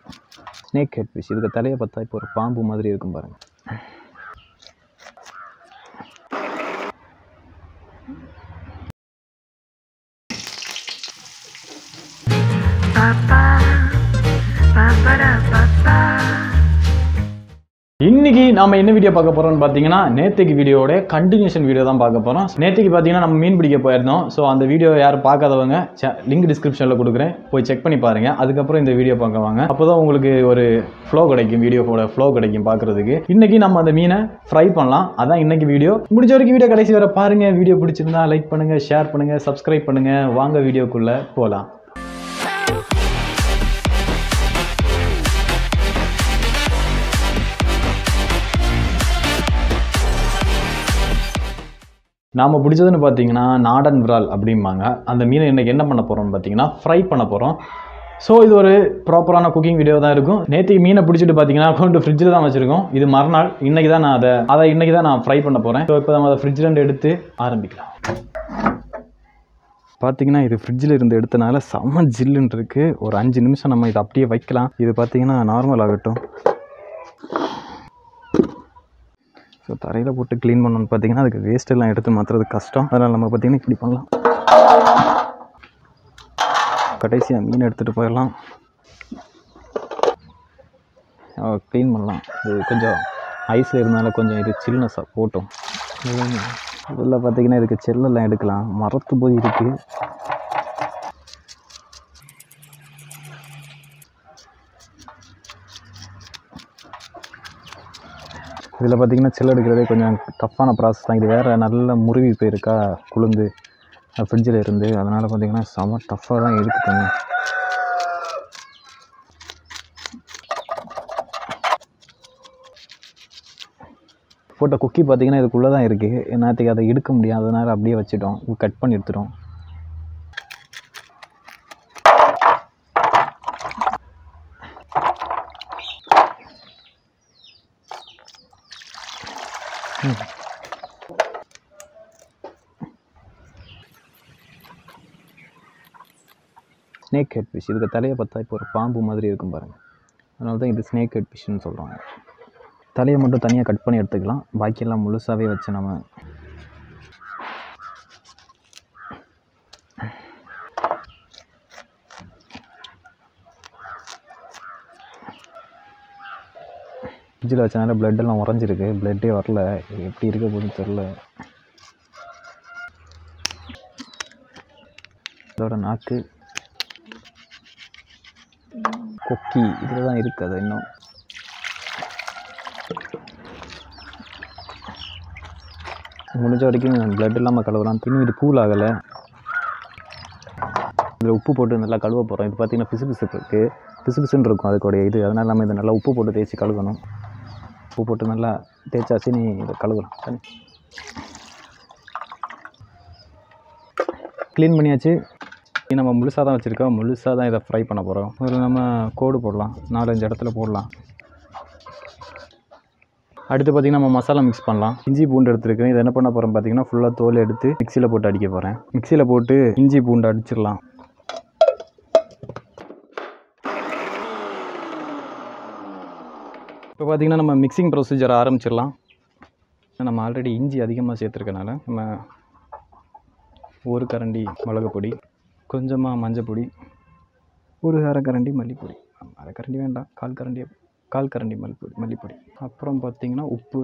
snake head fish இதுக்கு தலையை பார்த்தா இப்போ ஒரு பாம்பு மாதிரி இருக்கும் பாருங்க இன்னைக்கு நாம என்ன வீடியோ பார்க்க போறோம்னு பார்த்தீங்கன்னா நேற்றுக்கு வீடியோட கண்டினியூஷன் வீடியோ தான் பார்க்க போறோம் நேற்றுக்கு பார்த்தீங்கன்னா நம்ம மீன் பிடிக்க போயிருந்தோம் ஸோ அந்த வீடியோ யாரும் பார்க்காதவங்க லிங்க் டிஸ்கிரிப்ஷனில் கொடுக்குறேன் போய் செக் பண்ணி பாருங்க அதுக்கப்புறம் இந்த வீடியோ பார்க்க வாங்க அப்போதான் உங்களுக்கு ஒரு ஃப்ளோ கிடைக்கும் வீடியோவோட ஃப்ளோ கிடைக்கும் பார்க்கறதுக்கு இன்னைக்கு நம்ம அந்த மீனை ஃப்ரை பண்ணலாம் அதான் இன்னைக்கு வீடியோ முடிஞ்ச வரைக்கும் வீடியோ கடைசி வரை பாருங்க வீடியோ பிடிச்சிருந்தா லைக் பண்ணுங்க ஷேர் பண்ணுங்க சப்ஸ்கிரைப் பண்ணுங்க வாங்க வீடியோக்குள்ள போகலாம் நாம் பிடிச்சதுன்னு பார்த்தீங்கன்னா நாடன் விரால் அப்படிம்பாங்க அந்த மீனை இன்னைக்கு என்ன பண்ண போகிறோம்னு பார்த்தீங்கன்னா ஃப்ரை பண்ண போகிறோம் ஸோ இது ஒரு ப்ராப்பரான குக்கிங் வீடியோ தான் இருக்கும் நேற்றுக்கு மீனை பிடிச்சிட்டு பார்த்தீங்கன்னா கொண்டு ஃப்ரிட்ஜில் தான் வச்சுருக்கோம் இது மறுநாள் இன்னைக்கு தான் நான் அதை அதை இன்னைக்கு தான் நான் ஃப்ரை பண்ண போகிறேன் ஸோ இப்போ நம்ம அதை ஃப்ரிட்ஜில் எடுத்து ஆரம்பிக்கலாம் பார்த்தீங்கன்னா இது ஃப்ரிட்ஜில் இருந்து எடுத்தனால செம்ம ஜில்லுன்னு இருக்கு ஒரு அஞ்சு நிமிஷம் நம்ம இதை அப்படியே வைக்கலாம் இது பார்த்தீங்கன்னா நார்மல் ஆகட்டும் ஸோ தரையில் போட்டு க்ளீன் பண்ணணும்னு பார்த்தீங்கன்னா அதுக்கு வேஸ்ட் எல்லாம் எடுத்து மாற்றுறது கஷ்டம் அதனால் நம்ம பார்த்தீங்கன்னா இப்படி பண்ணலாம் கடைசியாக மீன் எடுத்துகிட்டு போயிடலாம் க்ளீன் பண்ணலாம் இது கொஞ்சம் ஐஸில் இருந்தாலும் கொஞ்சம் இது சில்னஸாக போட்டும் இதில் பார்த்தீங்கன்னா இதுக்கு செல்லெல்லாம் எடுக்கலாம் மரத்து போய் இருக்குது இதில் பார்த்தீங்கன்னா செல் எடுக்கிறதே கொஞ்சம் டஃப்பான ப்ராசஸ் தான் இது வேறு நல்ல முருவி போயிருக்கா குளுந்து ஃப்ரிட்ஜில் இருந்து அதனால் பார்த்தீங்கன்னா செம டஃப்பாக தான் இருக்குது கொஞ்சம் போட்ட குக்கி பார்த்தீங்கன்னா இதுக்குள்ளே தான் இருக்குது நேற்றுக்கு அதை எடுக்க முடியாது அதனால் அப்படியே வச்சுட்டோம் கட் பண்ணி எடுத்துட்டோம் ஸ்னேக் ஹெட் ஃபிஷ் இதுக்கு தலையை பார்த்தா இப்போ ஒரு பாம்பு மாதிரி இருக்கும் பாருங்கள் அதனால தான் இது ஸ்னேக் ஹெட் ஃபிஷ்னு சொல்கிறாங்க தலையை மட்டும் தனியாக கட் பண்ணி எடுத்துக்கலாம் பாக்கியெல்லாம் முழுசாகவே வச்சு நம்ம ஃப்ரிட்ஜில் வச்சனால blood எல்லாம் உறைஞ்சிருக்கு பிளட்டே வரல இது எப்படி இருக்க போகுதுன்னு தெரில இதோட நாக்கு கொக்கி இதில் தான் இருக்குது அது இன்னும் முடிஞ்ச வரைக்கும் பிளட் இல்லாமல் கழுவலாம் இன்னும் இது கூல் ஆகலை இதில் உப்பு போட்டு நல்லா கழுவ போகிறோம் இது பார்த்தீங்கன்னா பிசு பிசுப்பு இருக்குது பிசு பிசுன்னு இருக்கும் அதுக்குடைய இது அதனால் நம்ம இதை நல்லா உப்பு போட்டு தேய்ச்சி கழுவணும் உப்பு போட்டு நல்லா தேய்ச்சாச்சு நீ இதை கழுவலாம் தண்ணி க்ளீன் பண்ணியாச்சு இது நம்ம முழுசாக தான் வச்சுருக்கோம் முழுசாக தான் இதை ஃப்ரை பண்ண போகிறோம் அதில் நம்ம கோடு போடலாம் நாலஞ்சு இடத்துல போடலாம் அடுத்து பார்த்திங்கன்னா நம்ம மசாலா மிக்ஸ் பண்ணலாம் இஞ்சி பூண்டு எடுத்துருக்கேன் இதை என்ன பண்ண போகிறேன் பார்த்தீங்கன்னா ஃபுல்லாக தோல் எடுத்து மிக்சியில் போட்டு அடிக்க போகிறேன் மிக்சியில் போட்டு இஞ்சி பூண்டு அடிச்சிடலாம் இப்போ பார்த்தீங்கன்னா நம்ம மிக்சிங் ப்ரொசீஜர் ஆரம்பிச்சிடலாம் நம்ம ஆல்ரெடி இஞ்சி அதிகமாக சேர்த்துருக்கனால நம்ம ஒரு கரண்டி மிளகு பொடி கொஞ்சமாக மஞ்சள் பொடி ஒரு அரை கரண்டி மல்லிப்பொடி அரை கரண்டி வேண்டாம் கால் கரண்டி கால் கரண்டி மல்லிப்பொடி மல்லிப்பொடி அப்புறம் பார்த்திங்கன்னா உப்பு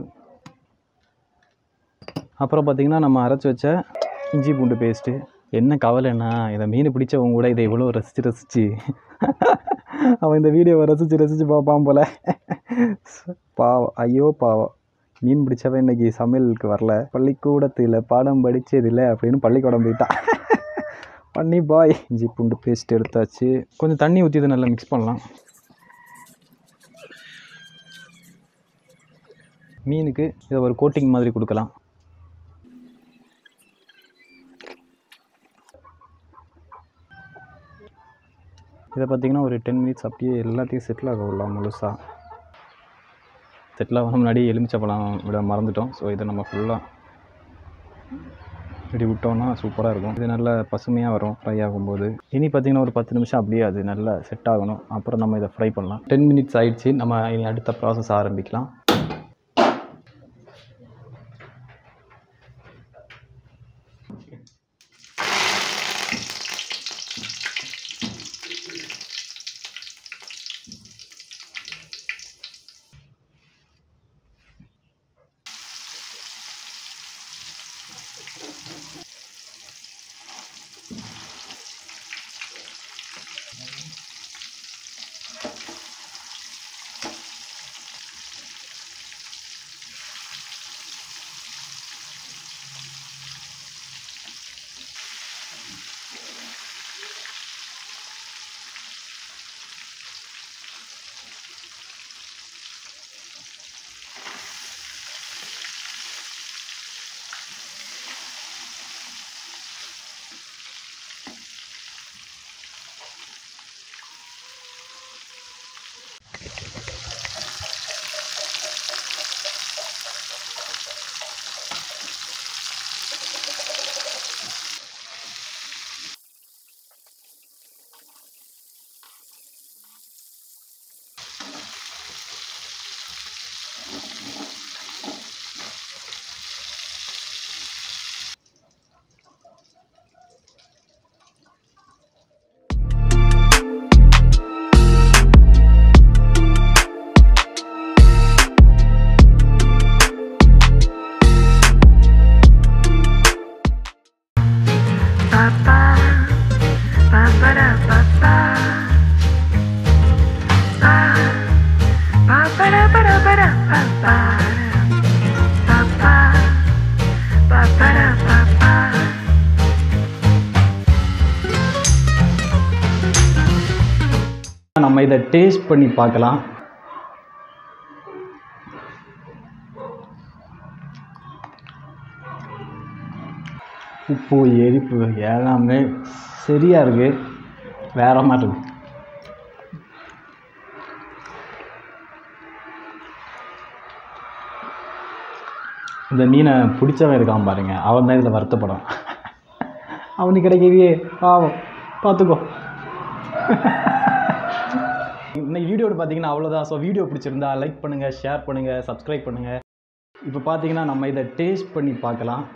அப்புறம் பார்த்திங்கன்னா நம்ம அரைச்சி வச்ச இஞ்சி பூண்டு பேஸ்ட்டு என்ன கவலைன்னா இதை மீன் பிடிச்சவங்க கூட இதை இவ்வளோ ரசித்து ரசித்து அவன் இந்த வீடியோவை ரசித்து ரசித்து பார்ப்பான் போல் பாவம் ஐயோ பாவம் மீன் பிடிச்சவன் இன்னைக்கு சமையலுக்கு வரல பள்ளிக்கூடத்தில் பாடம் படித்ததில்ல அப்படின்னு பள்ளிக்கூடம் போயிட்டான் பண்ணி பாய் இஞ்சி பூண்டு பேஸ்ட் எடுத்தாச்சு கொஞ்சம் தண்ணி ஊற்றி இதை நல்லா மிக்ஸ் பண்ணலாம் மீனுக்கு இதை ஒரு கோட்டிங் மாதிரி கொடுக்கலாம் இதை பார்த்தீங்கன்னா ஒரு டென் மினிட்ஸ் அப்படியே எல்லாத்தையும் செட்டில் ஆக விடலாம் முழுசாக செட்டில் ஆக முன்னாடி எலுமிச்சப்பழம் விட மறந்துட்டோம் ஸோ இதை நம்ம ஃபுல்லாக இப்படி விட்டோம்னா சூப்பராக இருக்கும் இது நல்ல பசுமையாக வரும் ஃப்ரை ஆகும்போது இனி பார்த்தீங்கன்னா ஒரு பத்து நிமிஷம் அப்படியே அது நல்லா செட் ஆகணும் அப்புறம் நம்ம இதை ஃப்ரை பண்ணலாம் டென் மினிட்ஸ் ஆயிடுச்சு நம்ம இனி அடுத்த ப்ராசஸ் ஆரம்பிக்கலாம் நம்ம இதை டேஸ்ட் பண்ணி பார்க்கலாம் உப்பு எரிப்பு எல்லாமே சரியா இருக்கு வேற மாதிரி இருக்கு இந்த மீனை பிடிச்சவன் இருக்கான் பாருங்க அவன் தான் இதில் வருத்தப்படும் அவனுக்கு கிடைக்கவே பாவம் பார்த்துக்கோ இன்னைக்கு வீடியோட பார்த்தீங்கன்னா அவ்வளோதான் ஸோ வீடியோ பிடிச்சிருந்தா லைக் பண்ணுங்கள் ஷேர் பண்ணுங்கள் சப்ஸ்கிரைப் பண்ணுங்கள் இப்போ பார்த்தீங்கன்னா நம்ம இதை டேஸ்ட் பண்ணி பார்க்கலாம்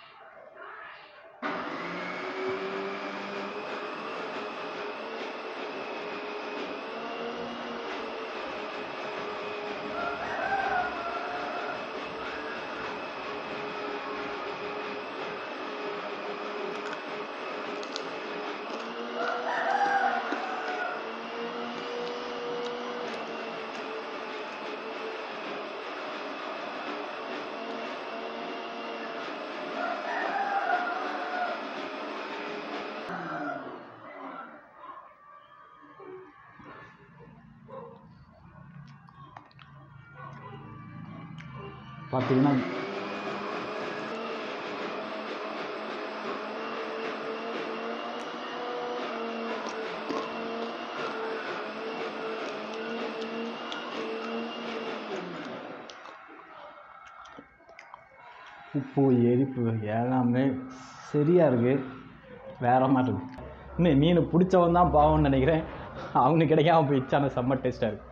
பார்த்தீங்கன்னா உப்பு எரிப்பு எல்லாமே சரியா இருக்கு வேற மாதிரி இருக்கு இன்னும் மீன் பிடிச்சவன் தான் பாவம்னு நினைக்கிறேன் அவனுக்கு கிடைக்காம போயிடுச்சு ஆனால் செம்ம டேஸ்ட்டாக இருக்கு